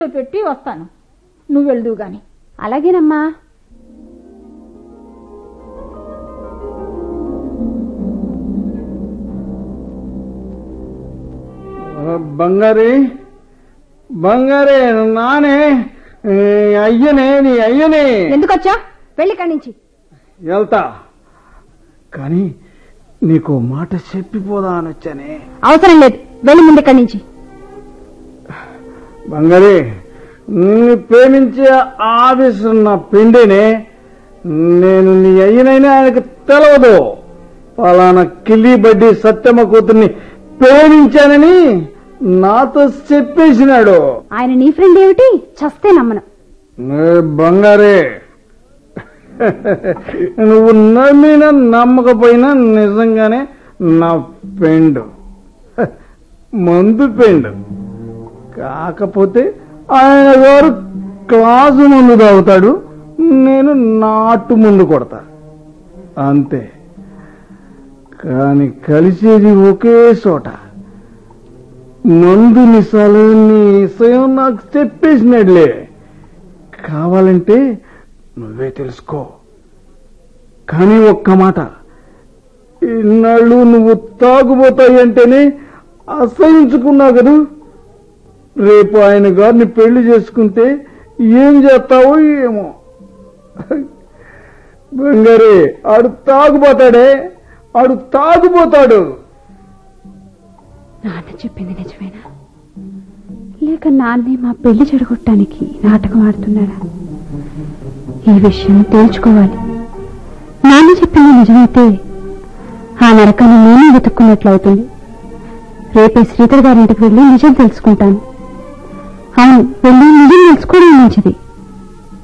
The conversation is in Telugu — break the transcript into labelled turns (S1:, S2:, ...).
S1: పెట్టి వస్తాను నువ్వు వెళ్దువు గాని
S2: అలాగేనమ్మా
S3: బంగారి బంగారే నానే ఏ, అయ్యనే నీ అయ్యనే
S2: ఎందుకు వచ్చా వెళ్ళి ఇక్కడి నుంచి
S3: వెళ్తా కానీ నీకు మాట చెప్పిపోదా అని వచ్చానే
S2: అవసరం లేదు వెళ్ళి ముందు ఇక్కడి నుంచి
S3: బంగారి నిన్ను ప్రేమించే ఆవేశం నా పిండినే నేను నీ అయ్యనైనా ఆయనకు తెలవదు పలానా కిల్లి బడ్డి సత్యమ్మ కూతుర్ని ప్రేమించానని నాతో చెప్పేసినాడు
S2: ఆయన నీ ఫ్రెండ్ ఏమిటి చస్తే నమ్మను
S3: ఏ బంగారే నువ్వు నమ్మినా నమ్మకపోయినా నిజంగానే నా పెండు మందు పెండు కాకపోతే ఆయన గారు క్లాసు ముందు తాగుతాడు నేను నాటు ముందు కొడతా అంతే కాని కలిసేది ఒకే చోట మందు నిసాలు నీ ఇసయం నాకు చెప్పేసినాడులే కావాలంటే నువ్వే తెలుసుకో కానీ ఒక్క మాట ఇన్నాళ్ళు నువ్వు తాగుబోతాయి అంటేనే అసహించుకున్నావు కదూ రేపు ఆయన గారిని పెళ్లి చేసుకుంటే ఏం చేస్తావో ఏమో బంగారే ఆడు తాగుపోతాడే ఆడు తాగుపోతాడు
S2: నాన్న చెప్పింది నిజమేనా లేక నాన్నే మా పెళ్లి చెడగొట్టడానికి నాటకం ఆడుతున్నాడా ఈ విషయం తేల్చుకోవాలి నాన్న చెప్పింది నిజమైతే ఆ నరకాన్ని నేనే వెతుక్కున్నట్లవుతుంది రేపే శ్రీధర్ గారింటికి వెళ్ళి నిజం తెలుసుకుంటాను అవును వెళ్ళి నిజం తెలుసుకోవడం మంచిది